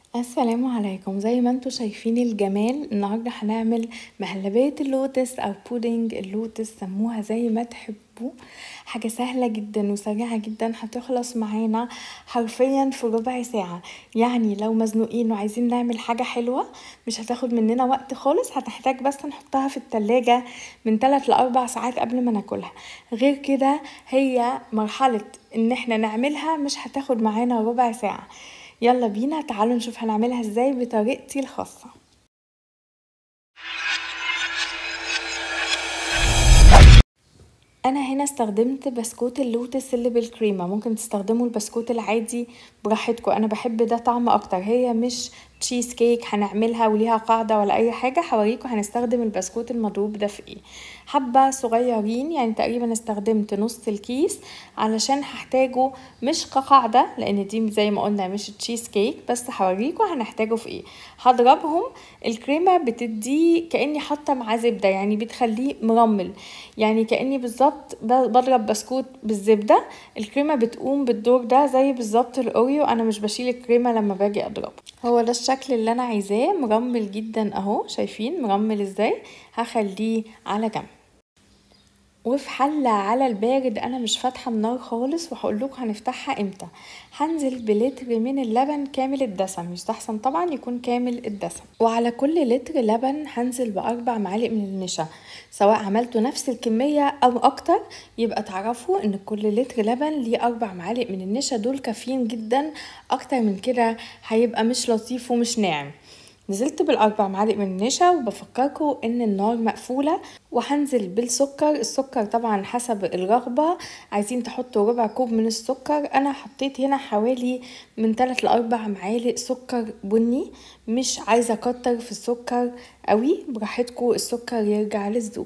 السلام عليكم زي ما انتوا شايفين الجمال النهاردة هنعمل مهلبية اللوتس او بودنج اللوتس سموها زي ما تحبوا حاجة سهلة جدا وسريعة جدا هتخلص معانا حرفيا في ربع ساعة يعني لو مزنوقين وعايزين نعمل حاجة حلوة مش هتاخد مننا وقت خالص هنحتاج بس نحطها في التلاجة من 3 لأربع ساعات قبل ما ناكلها غير كده هي مرحلة ان احنا نعملها مش هتاخد معانا ربع ساعة يلا بينا تعالوا نشوف هنعملها ازاي بطريقتي الخاصة انا هنا استخدمت بسكوت اللوتس اللي بالكريمه ممكن تستخدموا البسكوت العادي براحتكم انا بحب ده طعم اكتر هي مش تشيز كيك هنعملها وليها قاعده ولا اي حاجه هوريكم هنستخدم البسكوت المضروب ده في ايه حبه صغيرين يعني تقريبا استخدمت نص الكيس علشان هحتاجه مش كقاعده لان دي زي ما قلنا مش تشيز كيك بس هوريكم هنحتاجه في ايه هضربهم الكريمه بتدي كاني حاطه معاه زبده يعني بتخليه مرمل يعني كاني بالظبط بضرب بسكوت بالزبده الكريمه بتقوم بالدور ده زي بالظبط الاوريو انا مش بشيل الكريمه لما باجي اضربه هو ده الشكل اللي انا عايزاه مرمل جدا اهو شايفين مرمل ازاي هخليه على جنب وفي حلة على البارد انا مش فاتحة النار خالص وهقول لكم هنفتحها امتى هنزل بلتر من اللبن كامل الدسم يستحسن طبعا يكون كامل الدسم وعلى كل لتر لبن هنزل باربع معالق من النشا سواء عملتوا نفس الكمية او اكتر يبقى تعرفوا ان كل لتر لبن ليه اربع معالق من النشا دول كافيين جدا اكتر من كده هيبقى مش لطيف ومش ناعم نزلت بالاربع معالق من النشا وبفكركم ان النار مقفوله وهنزل بالسكر السكر طبعا حسب الرغبه عايزين تحطوا ربع كوب من السكر انا حطيت هنا حوالي من 3 لأربع معالق سكر بني مش عايزه اكتر في السكر قوي براحتكم السكر يرجع للذوق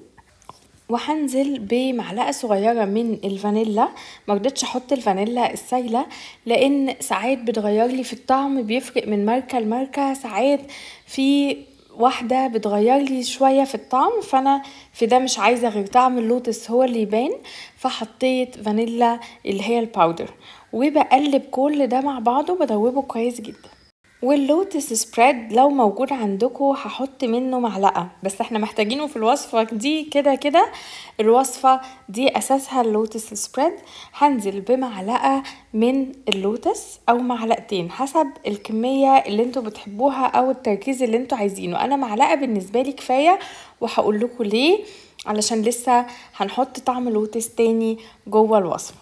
وهنزل بمعلقه صغيره من الفانيلا مرضتش احط الفانيلا السايله لان ساعات بتغير لي في الطعم بيفرق من ماركه لماركه ساعات في واحده بتغير لي شويه في الطعم فانا في ده مش عايزه غير طعم اللوتس هو اللي يبان فحطيت فانيلا اللي هي الباودر وبقلب كل ده مع بعضه بدوبه كويس جدا واللوتس سبريد لو موجود عندكم هحط منه معلقه بس احنا محتاجينه في الوصفه دي كده كده الوصفه دي اساسها اللوتس سبريد هنزل بمعلقه من اللوتس او معلقتين حسب الكميه اللي انتوا بتحبوها او التركيز اللي انتوا عايزينه انا معلقه بالنسبه لي كفايه وهقول لكم ليه علشان لسه هنحط طعم لوتس تاني جوه الوصفه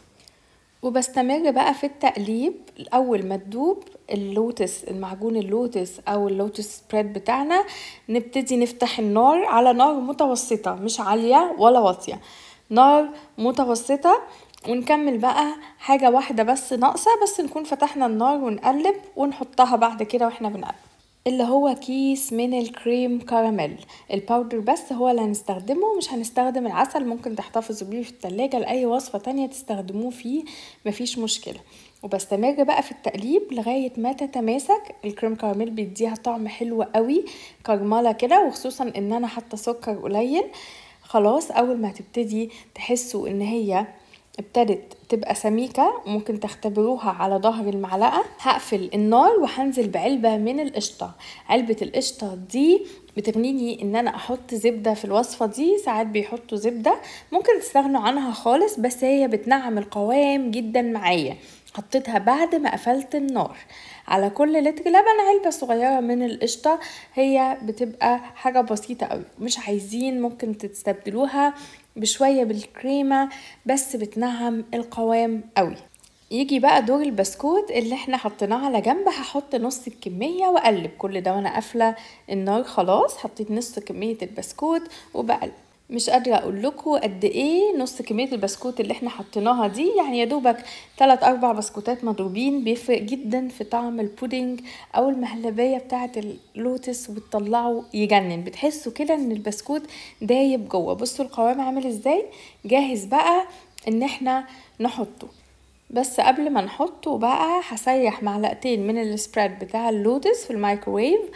وبستمر بقى في التقليب اول ما تدوب اللوتس المعجون اللوتس او اللوتس سبريد بتاعنا نبتدي نفتح النار على نار متوسطة مش عالية ولا واطية نار متوسطة ونكمل بقى حاجة واحدة بس ناقصة بس نكون فتحنا النار ونقلب ونحطها بعد كده واحنا بنقلب اللي هو كيس من الكريم كراميل الباودر بس هو اللي هنستخدمه مش هنستخدم العسل ممكن تحتفظوا بيه في التلاجة لأي وصفة تانية تستخدموه فيه مفيش مشكلة وبستمر بقى في التقليب لغاية ما تتماسك الكريم كراميل بيديها طعم حلو قوي كرملة كده وخصوصا ان انا حاطة سكر قليل خلاص اول ما تبتدي تحسوا ان هي ابتدت تبقى سميكة ممكن تختبروها على ظهر المعلقة هقفل النار وهنزل بعلبة من القشطة علبة القشطة دي بتغنيني ان انا احط زبدة في الوصفة دي ساعات بيحطوا زبدة ممكن تستغنوا عنها خالص بس هي بتنعم القوام جدا معايا حطيتها بعد ما قفلت النار على كل لتر لبن علبة صغيرة من القشطة هي بتبقى حاجة بسيطة قوي مش عايزين ممكن تستبدلوها بشوية بالكريمة بس بتنعم القوام قوي يجي بقى دور البسكوت اللي احنا حطيناه على جنب هحط نص الكمية واقلب كل ده وانا قافلة النار خلاص حطيت نص كمية البسكوت وبقلب مش قادرة اقول لكم قد ايه نص كمية البسكوت اللي احنا حطيناها دي يعني يا دوبك 3 اربع بسكوتات مضروبين بيفرق جدا في طعم البودنج او المهلبية بتاعة اللوتس وبتطلعه يجنن بتحسوا كده ان البسكوت دايب جوه بصوا القوام عامل ازاي جاهز بقى ان احنا نحطه بس قبل ما نحطه بقى هسيح معلقتين من السبريد بتاع اللوتس في الميكروويف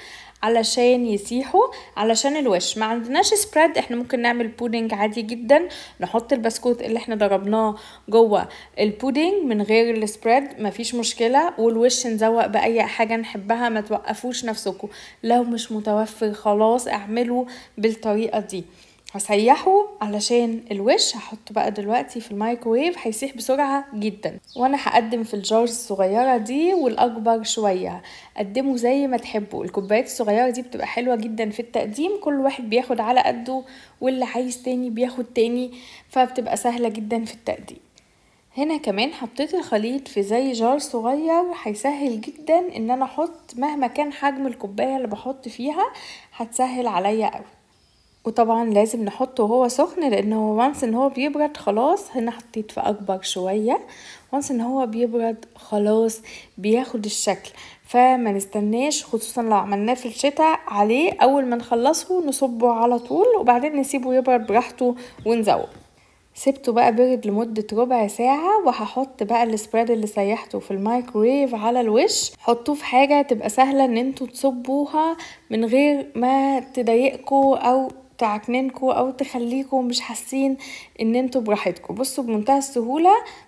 علشان يسيحوا علشان الوش ما عندناش سبريد احنا ممكن نعمل بودنج عادي جدا نحط البسكوت اللي احنا ضربناه جوه البودنج من غير السبريد مفيش مشكله والوش نزوق باي حاجه نحبها ما توقفوش نفسكم لو مش متوفر خلاص اعملوا بالطريقه دي هسيحه علشان الوش هحطه بقى دلوقتي في الميكروويف هيسيح بسرعة جدا وانا هقدم في الجارز الصغيرة دي والاكبر شوية قدموا زي ما تحبوا الكوبايات الصغيرة دي بتبقى حلوة جدا في التقديم كل واحد بياخد على قده واللي عايز تاني بياخد تاني فبتبقى سهلة جدا في التقديم هنا كمان حطيت الخليط في زي جار صغير هيسهل جدا ان انا احط مهما كان حجم الكوباية اللي بحط فيها هتسهل عليا قوي وطبعا لازم نحطه وهو سخن لانه وانس ان هو بيبرد خلاص هنا حطيت في اكبر شوية وانس ان هو بيبرد خلاص بياخد الشكل فما نستناش خصوصا لو عملناه في الشتاء عليه اول ما نخلصه نصبه على طول وبعدين نسيبه يبرد براحته ونزوق سبته بقى برد لمدة ربع ساعة وهحط بقى السبريد اللي سيحته في الميكرويف على الوش حطوه في حاجة تبقى سهلة ان انتوا تصبوها من غير ما تضايقكوا او تعكننكوا او تخليكوا مش حاسين ان انتوا براحتكوا بصوا بمنتهى السهولة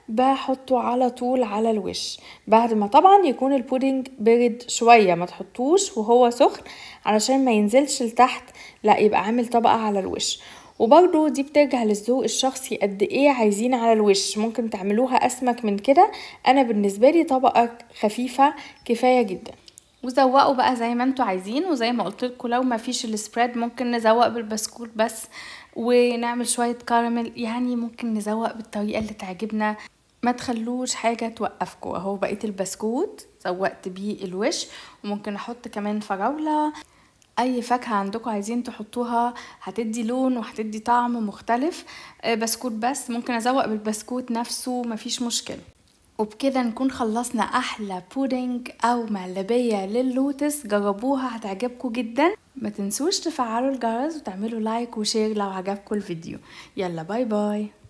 بحطه على طول على الوش بعد ما طبعا يكون البودنج برد شوية ما تحطوش وهو سخن علشان ما ينزلش لتحت لا يبقى عامل طبقة على الوش وبرضو دي بترجع للذوق الشخصي قد ايه عايزين على الوش ممكن تعملوها اسمك من كده انا بالنسبة لي طبقة خفيفة كفاية جدا وزوقوا بقى زي ما انتوا عايزين وزي ما قلت لكم لو ما فيش السبريد ممكن نزوق بالبسكوت بس ونعمل شويه كراميل يعني ممكن نزوق بالطريقه اللي تعجبنا ما تخلوش حاجة توقفكم اهو بقيت البسكوت زوقت بيه الوش وممكن احط كمان فراولة اي فاكهة عندكم عايزين تحطوها هتدي لون وهتدي طعم مختلف بسكوت بس ممكن ازوق بالبسكوت نفسه مفيش مشكلة وبكده نكون خلصنا احلى بودنج او مهلبية للوتس جربوها هتعجبكم جدا ما تنسوش تفعلوا الجرس وتعملوا لايك وشير لو عجبكم الفيديو يلا باي باي